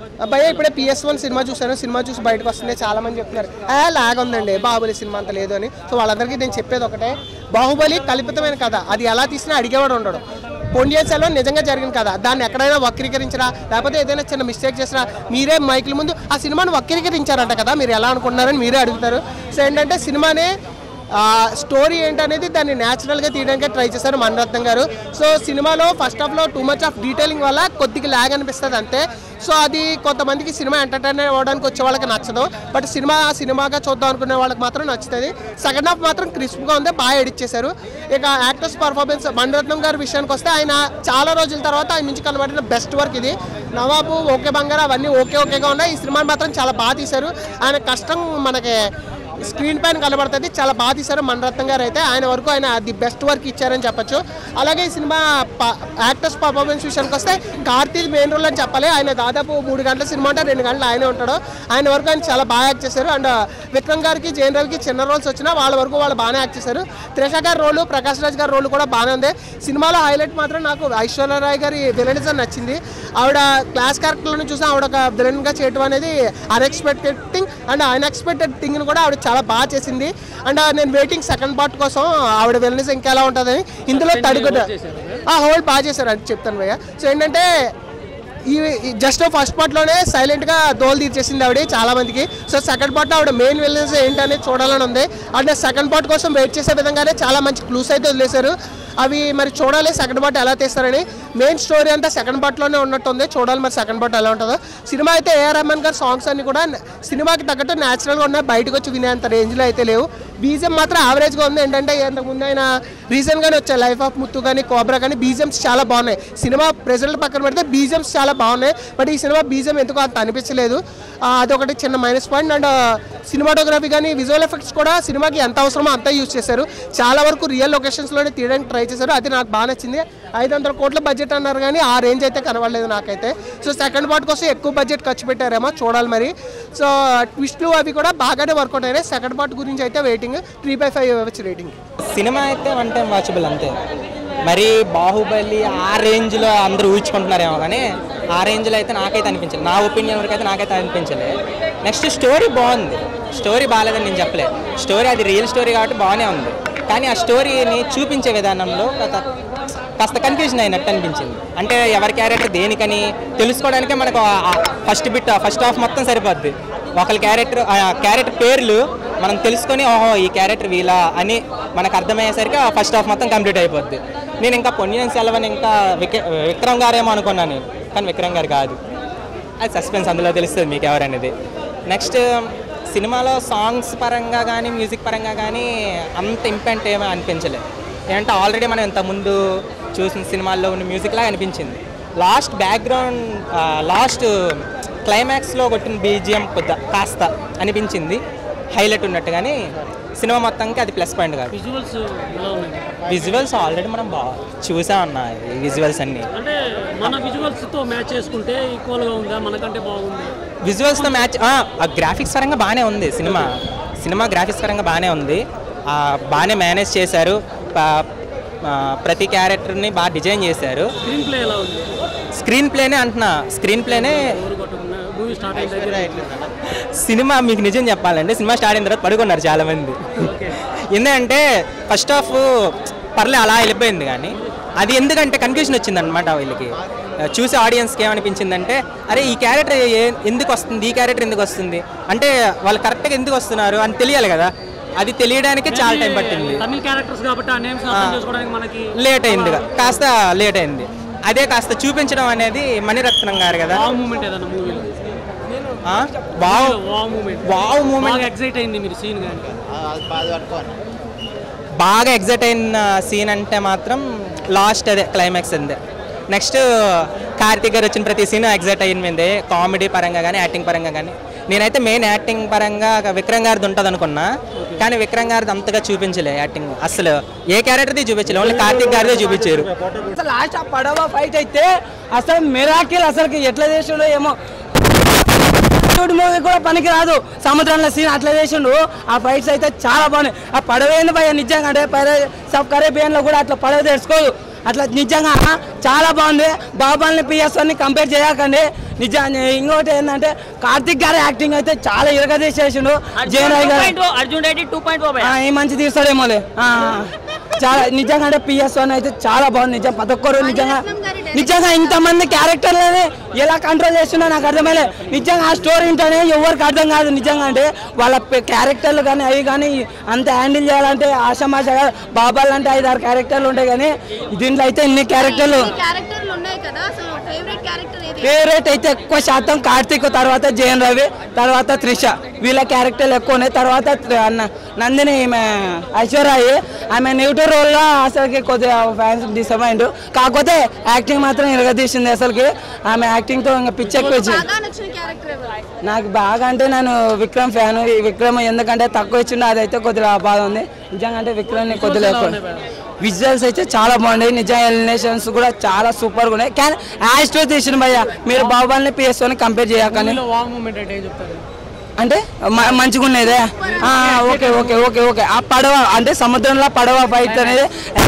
అబ్బాయి ఇప్పుడే PS one cinema చూశాను సినిమా చూసి బయటకు వస్తుంటే చాలా మంది చెప్తున్నారు ఏ లాగ్ ఉందండి బాహుబలి సినిమా అంత లేదు అని సో వాళ్ళందరికీ నేను చెప్పేది ఒకటే బాహుబలి కల్పితమైన కథ అది ఎలా తీసినా అడిగేవాడు ఉండడు పొండియన్ సెల్వం నిజంగా జరిగింది కదా దాన్ని ఎక్కడైనా వక్రీకరించినా లేకపోతే ఏదైనా చిన్న మిస్టేక్ చేసినా మీరే మైకుల ముందు ఆ సినిమాను వక్రీకరించారంట కదా మీరు ఎలా అనుకుంటున్నారని మీరే అడుగుతారు సో ఏంటంటే సినిమానే ఆ, స్టోరీ ఏంటనేది దాన్ని న్యాచురల్గా తీయడానికి ట్రై చేశారు మణరత్నం గారు సో సినిమాలో ఫస్ట్ హాఫ్లో టూ మచ్ ఆఫ్ డీటెయిలింగ్ వల్ల కొద్దిగా ల్యాగ్ అనిపిస్తుంది అంతే సో అది కొంతమందికి సినిమా ఎంటర్టైన్ అవ్వడానికి వచ్చే వాళ్ళకి నచ్చదు బట్ సినిమా సినిమాగా చూద్దాం అనుకునే వాళ్ళకి మాత్రం నచ్చుతుంది సెకండ్ హాఫ్ మాత్రం క్రిస్ప్గా ఉంది బాగా ఎడిట్ చేశారు ఇక యాక్టర్స్ పర్ఫార్మెన్స్ మణరత్నం గారి విషయానికి వస్తే ఆయన చాలా రోజుల తర్వాత ఆయన నుంచి కనబడిన బెస్ట్ వర్క్ ఇది నవాబు ఓకే బంగారు అవన్నీ ఓకే ఓకేగా ఉన్నాయి ఈ సినిమాని మాత్రం చాలా బాగా తీశారు ఆయన కష్టం మనకి స్క్రీన్ పైన కనబడుతుంది చాలా బాగా తీశారు మణరత్నం గారు అయితే ఆయన వరకు ఆయన ది బెస్ట్ వర్క్ ఇచ్చారని చెప్పొచ్చు అలాగే ఈ సినిమా యాక్టర్స్ పర్ఫార్మెన్స్ విషయానికి వస్తే కార్తీక్ మెయిన్ రోల్ అని చెప్పాలి ఆయన దాదాపు మూడు గంటల సినిమా అంటే రెండు గంటలు ఆయనే ఉంటాడు ఆయన వరకు ఆయన చాలా బాగా యాక్ట్ చేశారు అండ్ విక్రమ్ గారికి జైన్ రవికి చిన్న రోల్స్ వచ్చినా వాళ్ళ వరకు వాళ్ళు బాగానే యాక్ట్ చేశారు త్రిష గారి రోలు ప్రకాష్ రాజ్ గారి రోల్ కూడా బాగానే ఉంది సినిమాలో హైలైట్ మాత్రం నాకు ఐశ్వర్యరాయ్ గారి విలనిజం నచ్చింది ఆవిడ క్లాస్ క్యారెక్టర్లను చూసి ఆవిడ ఒక విలన్గా చేయడం అనేది అన్ఎక్స్పెక్టెడ్ థింగ్ అండ్ అన్ఎక్స్పెక్టెడ్ థింగ్ని కూడా ఆవిడ చాలా బాగా చేసింది అండ్ నేను వెయిటింగ్ సెకండ్ పార్ట్ కోసం ఆవిడ విలనిజం ఇంకా ఎలా ఉంటుందని ఇందులో తడుగుట ఆ హోల్డ్ బాగా చేశారు అని చెప్తాను భయ్య సో ఏంటంటే ఈ జస్ట్ ఫస్ట్ పార్ట్లోనే సైలెంట్గా దోలు తీర్చేసింది ఆవిడ చాలా మందికి సో సెకండ్ పార్ట్ ఆవిడ మెయిన్ విలన్స్ ఏంటనేది చూడాలని ఉంది అండ్ సెకండ్ పార్ట్ కోసం వెయిట్ చేసే విధంగానే చాలా మంచి క్లూస్ అయితే వదిలేశారు అవి మరి చూడాలి సెకండ్ పార్ట్ ఎలా తీస్తారని మెయిన్ స్టోరీ అంతా సెకండ్ పార్ట్లోనే ఉన్నట్టుంది చూడాలి మరి సెకండ్ పార్ట్ ఎలా ఉంటుందో సినిమా అయితే ఏఆర్ రెహమాన్ గారి సాంగ్స్ అన్ని కూడా సినిమాకి తగ్గట్టు న్యాచురల్గా ఉన్నాయి బయటకు వచ్చి వినేంత రేంజ్లో అయితే లేవు బీజిఎం మాత్రం యావరేజ్గా ఉంది ఏంటంటే ఇంతకుముందు ఆయన రీసెంట్గానే వచ్చాయి లైఫ్ ఆఫ్ ముత్తు కానీ కోబ్రా కానీ బీజిఎమ్స్ చాలా బాగున్నాయి సినిమా ప్రెజెంట్ పక్కన పెడితే బీజిఎమ్స్ చాలా బాగున్నాయి బట్ ఈ సినిమా బీజిఎం ఎందుకో అంత అనిపించలేదు ఆ, అదొకటి చిన్న మైనస్ పాయింట్ అండ్ సినిమాటోగ్రఫీ కానీ విజువల్ ఎఫెక్ట్స్ కూడా సినిమాకి ఎంత అవసరమో అంతా యూజ్ చేశారు చాలా వరకు రియల్ లొకేషన్స్లోనే తీయడానికి ట్రై చేశారు అది నాకు బాగా నచ్చింది ఐదు వందల కోట్ల బడ్జెట్ అన్నారు కానీ ఆ రేంజ్ అయితే కనబడలేదు నాకైతే సో సెకండ్ పార్ట్ కోసం ఎక్కువ బడ్జెట్ ఖర్చు పెట్టారేమో చూడాలి మరి సో ట్విస్ట్లు అవి కూడా బాగానే వర్కౌట్ అయినాయి సెకండ్ పార్ట్ గురించి అయితే వెయిటింగ్ త్రీ బై ఫైవ్ ఇవ్వచ్చు రేటింగ్ సినిమా అయితే వన్ టైం వాచబుల్ అంతే మరి బాహుబలి ఆ రేంజ్లో అందరూ ఊహించుకుంటున్నారేమో కానీ ఆ రేంజ్లో అయితే నాకైతే అనిపించలేదు నా ఒపీనియన్ వరకు అయితే నాకైతే అనిపించలేదు నెక్స్ట్ స్టోరీ బాగుంది స్టోరీ బాగాలేదని నేను చెప్పలే స్టోరీ అది రియల్ స్టోరీ కాబట్టి బాగానే ఉంది కానీ ఆ స్టోరీని చూపించే విధానంలో కాస్త కాస్త కన్ఫ్యూజన్ అయినట్టు అనిపించింది అంటే ఎవరి క్యారెక్టర్ దేనికని తెలుసుకోవడానికే మనకు ఫస్ట్ బిట్ ఫస్ట్ హాఫ్ మొత్తం సరిపోద్ది ఒకరి క్యారెక్టర్ ఆ క్యారెక్టర్ పేర్లు మనం తెలుసుకొని ఓహో ఈ క్యారెక్టర్ వీలా అని మనకు అర్థమయ్యేసరికి ఆ ఫస్ట్ హాఫ్ మొత్తం కంప్లీట్ అయిపోద్ది నేను ఇంకా పొన్నియన్ సెలవన్ ఇంకా విక విక్రమ్ గారేమో అనుకున్నాను నేను కానీ విక్రమ్ గారు కాదు అది సస్పెన్స్ అందులో తెలుస్తుంది మీకు ఎవరనేది నెక్స్ట్ సినిమాలో సాంగ్స్ పరంగా కానీ మ్యూజిక్ పరంగా కానీ అంత ఇంపాక్ట్ ఏమీ అనిపించలేదు ఏంటంటే ఆల్రెడీ మనం ఇంతకుముందు చూసిన సినిమాల్లో ఉన్న మ్యూజిక్ లాగా అనిపించింది లాస్ట్ బ్యాక్గ్రౌండ్ లాస్ట్ క్లైమాక్స్లో కొట్టిన బీజిఎం కొద్ది కాస్త అనిపించింది హైలైట్ ఉన్నట్టు కానీ సినిమా మొత్తానికి అది ప్లస్ పాయింట్ కాదు విజువల్స్ ఎలా ఉన్నాయి విజువల్స్ ఆల్రెడీ మనం బాగా చూసామన్నా ఈ విజువల్స్ అన్నీ అంటే మన విజువల్స్ తో మ్యాచ్ చేసుకుంటే ఈక్వల్ గా ఉందా మనకంటే బాగుంది విజువల్స్తో మ్యాచ్ ఆ గ్రాఫిక్స్ పరంగా బాగానే ఉంది సినిమా సినిమా గ్రాఫిక్స్ పరంగా బాగానే ఉంది ఆ, బాగానే మేనేజ్ చేశారు ప- ఆ, ప్రతి క్యారెక్టర్ని బాగా డిజైన్ చేశారు స్క్రీన్ ప్లే ఎలా ఉంది స్క్రీన్ ప్లేనే అంటున్నా స్క్రీన్ ప్లేనే ఎవరు కొట్టుకున్నా మూవీ స్టార్ట్ అయిన దగ్గర సినిమా మీకు నిజం చెప్పాలంటే సినిమా స్టార్ట్ అయిన తర్వాత పడుకున్నారు చాలామంది ఎందుకంటే ఫస్ట్ హాఫ్ పర్లే అలా వెళ్ళిపోయింది కానీ అది ఎందుకంటే కన్ఫ్యూజన్ వచ్చింది అనమాట వీళ్ళకి చూసే ఆడియన్స్కి ఏమనిపించిందంటే అరే ఈ క్యారెక్టర్ ఎందుకు వస్తుంది ఈ క్యారెక్టర్ ఎందుకు వస్తుంది అంటే వాళ్ళు కరెక్ట్గా ఎందుకు వస్తున్నారు అని తెలియాలి కదా అది తెలియడానికి చాలా టైం పట్టింది తమిళ క్యారెక్టర్స్ కాబట్టి ఆ నేమ్స్ అర్థం చేసుకోవడానికి మనకి లేట్ అయింది కాస్త లేట్ అయింది అదే కాస్త చూపించడం అనేది మణిరత్నం గారు కదా వావ్ మూమెంట్ ఏదన్నా మూవీలో ఆ? Wow wow moment wow moment బాగా ఎక్సైట్ అయింది మీరు సీన్ కానీ బాగా ఎగ్జైట్ అయిన సీన్ అంటే మాత్రం లాస్ట్ అదే క్లైమాక్స్ అందే నెక్స్ట్ కార్తీక్ గారు వచ్చిన ప్రతి సీన్ ఎగ్జైట్ అయింది కామెడీ పరంగా కానీ యాక్టింగ్ పరంగా కానీ నేనైతే మెయిన్ యాక్టింగ్ పరంగా విక్రమ్ గారిది ఉంటుంది అనుకున్నా కానీ విక్రమ్ గారిది అంతగా చూపించలే యాక్టింగ్ అసలు ఏ క్యారెక్టర్ది చూపించలే ఓన్లీ కార్తీక్ గారిదే చూపించారు అసలు లాస్ట్ ఆ పడవ ఫైట్ అయితే అసలు మిరాకిల్ అసలు ఎట్లా చేసిండో ఏమో మూవీ కూడా పనికి రాదు సముద్రంలో సీన్ అట్లా చేసిండు ఆ ఫైట్స్ అయితే చాలా బాగున్నాయి ఆ పడవ ఏంది భయ నిజంగా అంటే పైరే సబ్ కరేబియన్ లో కూడా అట్లా పడవ తెరుచుకోదు అట్లా నిజంగా చాలా బాగుంది బాబాల్ని పిఎస్ని కంపేర్ చేయకండి నిజంగా ఇంకోటి ఏంటంటే కార్తిక్ గారి యాక్టింగ్ అయితే చాలా ఇరగదీసేసిండు జయన్ రాయ్ గారు అర్జున్ రెడ్డి టూ పాయింట్ ఆ, ఈ మంచి తీస్తాడేమోలే ఆ, చాలా నిజంగా అంటే పిఎస్ వన్ అయితే చాలా బాగుంది నిజం ప్రతి ఒక్కరు నిజంగా నిజంగా ఇంతమంది క్యారెక్టర్లని ఎలా కంట్రోల్ చేస్తున్నా నాకు అర్థమైలే నిజంగా ఆ స్టోరీ ఏంటనే ఎవరికి అర్థం కాదు నిజంగా అంటే వాళ్ళ పె- క్యారెక్టర్లు కానీ అవి కానీ అంత హ్యాండిల్ చేయాలంటే ఆషమాష కాదు బాబాలు అంటే ఐదు ఆరు క్యారెక్టర్లు ఉంటాయి కానీ దీంట్లో అయితే ఇన్ని క్యారెక్టర్లు క్యారెక్టర్లు ఉన్నాయి కదా అసలు ఫేవరెట్ క్యారెక్టర్ ఏది ఫేవరెట్ అయితే ఎక్కువ శాతం కార్తీక్ తర్వాత జయన్ రవి తర్వాత త్రిష వీళ్ళ క్యారెక్టర్లు ఎక్కువ ఉన్నాయి తర్వాత త్రి- అన్న- నందిని ఈమె ఐశ్వర్య ఆమె నెగిటివ్ రోల్లో అసలుకి కొద్దిగా ఫ్యాన్స్ డిసప్పాయింట్ కాకపోతే యాక్టింగ్ మాత్రం ఇరగదీసింది అసలుకి ఆమె యాక్టింగ్తో ఇంకా పిచ్చి ఎక్కువ వచ్చింది బాగా నచ్చిన క్యారెక్టర్ ఎవరు నాకు బాగా అంటే నేను విక్రమ్ ఫ్యాన్ ఈ విక్రమ్ ఎందుకంటే తక్కువ ఇచ్చిండు అదైతే కొద్దిగా బాధ ఉంది నిజంగా అంటే విక్రమ్ని కొద్దిగా ఎక్కువ విజువల్స్ అయితే చాలా బాగున్నాయి నిజంగా ఎలినేషన్స్ కూడా చాలా సూపర్గా ఉన్నాయి కానీ యాజ్ టు తీసిన భయ్య మీరు బాహుబలిని పిఎస్ఓని కంపేర్ చేయకండి వాంగ్ మూమెంట్ అంటే ఏం చెప్తారు అంటే మ- మంచిగా ఉన్నదే ఆ, ఓకే ఓకే ఓకే ఓకే ఆ పడవ అంటే సముద్రంలో పడవ ఫైట్ అనేది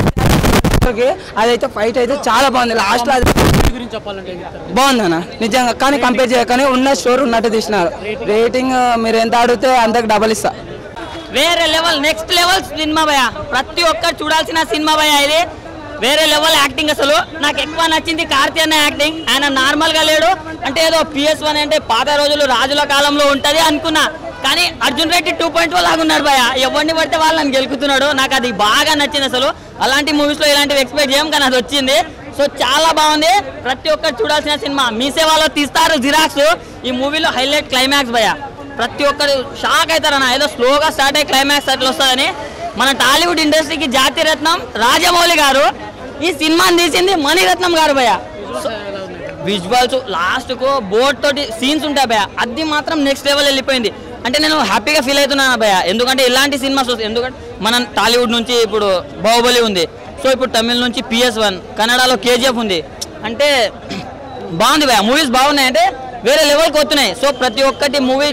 ఓకే, అదైతే ఫైట్ అయితే చాలా బాగుంది లాస్ట్ లో అది మూవీ గురించి చెప్పాలంటే ఏం చెప్తారు బాగుంది అన్న నిజంగా కానీ కంపేర్ చేయకని ఉన్న స్టోర్ ఉన్నట్టు తీసినారు రేటింగ్ మీరు ఎంత అడిగితే అంతకు డబల్ ఇస్తా వేరే లెవెల్ నెక్స్ట్ లెవెల్ సినిమా భయ ప్రతి ఒక్కరు చూడాల్సిన సినిమా భయ ఇది వేరే లెవెల్ యాక్టింగ్ అసలు నాకు ఎక్కువ నచ్చింది కార్తీ అన్న యాక్టింగ్ ఆయన నార్మల్ గా లేడు అంటే ఏదో పిఎస్ వన్ అంటే పాత రోజులు రాజుల కాలంలో ఉంటది అనుకున్నా కానీ అర్జున్ రెడ్డి టూ పాయింట్ లాగా ఉన్నాడు భయ ఎవరిని పడితే వాళ్ళని గెలుకుతున్నాడు నాకు అది బాగా నచ్చింది అసలు అలాంటి మూవీస్ లో ఇలాంటివి ఎక్స్పెక్ట్ చేయం కానీ అది వచ్చింది సో చాలా బాగుంది ప్రతి ఒక్కరు చూడాల్సిన సినిమా మీసే వాళ్ళు తీస్తారు జిరాక్స్ ఈ మూవీలో హైలైట్ క్లైమాక్స్ భయ ప్రతి ఒక్కరు షాక్ అవుతారన్న ఏదో స్లోగా స్టార్ట్ అయ్యి క్లైమాక్స్ అట్లా వస్తుందని మన టాలీవుడ్ ఇండస్ట్రీకి జాతి రత్నం రాజమౌళి గారు ఈ సినిమాని తీసింది మణిరత్నం గారు భయ విజువల్స్ లాస్ట్ కు బోట్ తోటి సీన్స్ ఉంటాయి భయ అది మాత్రం నెక్స్ట్ లెవెల్ వెళ్ళిపోయింది అంటే నేను హ్యాపీగా ఫీల్ అవుతున్నాను భయ ఎందుకంటే ఇలాంటి సినిమాస్ వస్తాయి ఎందుకంటే మన టాలీవుడ్ నుంచి ఇప్పుడు బాహుబలి ఉంది సో ఇప్పుడు తమిళ నుంచి పిఎస్ వన్ కన్నడలో కేజీఎఫ్ ఉంది అంటే బాగుంది భయ మూవీస్ బాగున్నాయి అంటే వేరే లెవెల్కి వస్తున్నాయి సో ప్రతి ఒక్కటి మూవీ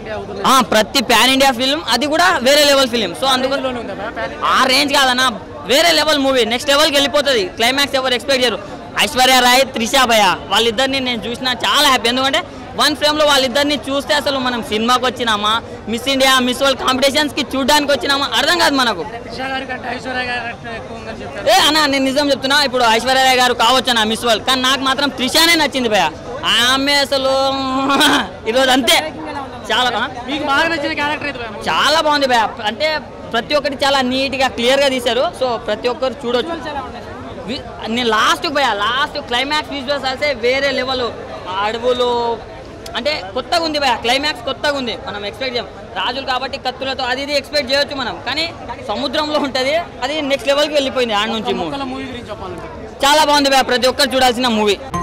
ప్రతి పాన్ ఇండియా ఫిల్మ్ అది కూడా వేరే లెవెల్ ఫిల్మ్ సో అందుకని ఆ రేంజ్ కాదన్న వేరే లెవెల్ మూవీ నెక్స్ట్ లెవెల్కి వెళ్ళిపోతుంది క్లైమాక్స్ ఎవరు ఎక్స్పెక్ట్ చేయరు ఐశ్వర్య రాయ్ త్రిషా భయ వాళ్ళిద్దరిని నేను చూసిన చాలా హ్యాపీ ఎందుకంటే వన్ ఫ్రేమ్లో వాళ్ళిద్దరిని చూస్తే అసలు మనం సినిమాకి వచ్చినామా మిస్ ఇండియా మిస్ వరల్డ్ కాంపిటీషన్స్కి చూడడానికి వచ్చినామా అర్థం కాదు మనకు త్రిష గారి కంటే ఐశ్వర్య గారి ఎక్కువ ఉందని చెప్తారు ఏ అన్న నేను నిజం చెప్తున్నా ఇప్పుడు ఐశ్వర్య రాయ్ గారు కావచ్చు అన్న మిస్ వరల్డ్ కానీ నాకు మాత్రం త్రిషానే నచ్చింది భయ ఆమె అసలు ఈరోజు అంతే చాలా ఆ? మీకు బాగా నచ్చిన క్యారెక్టర్ ఇది భయ చాలా బాగుంది భయ అంటే ప్రతి ఒక్కటి చాలా నీట్గా క్లియర్గా తీశారు సో ప్రతి ఒక్కరు చూడొచ్చు వి- నేను లాస్ట్ భయ లాస్ట్ క్లైమాక్స్ విజువల్స్ అయితే వేరే లెవెల్ అడవులు అంటే కొత్తగా ఉంది భయ క్లైమాక్స్ కొత్తగా ఉంది మనం ఎక్స్పెక్ట్ చేయం రాజులు కాబట్టి కత్తులతో అది ఇది ఎక్స్పెక్ట్ చేయొచ్చు మనం కానీ సముద్రంలో ఉంటుంది అది నెక్స్ట్ లెవెల్కి వెళ్ళిపోయింది ఆడ నుంచి మూవీ మూవీ గురించి చెప్పాలంటే చాలా బాగుంది భయ ప్రతి ఒక్కరు చూడాల్సిన మూవీ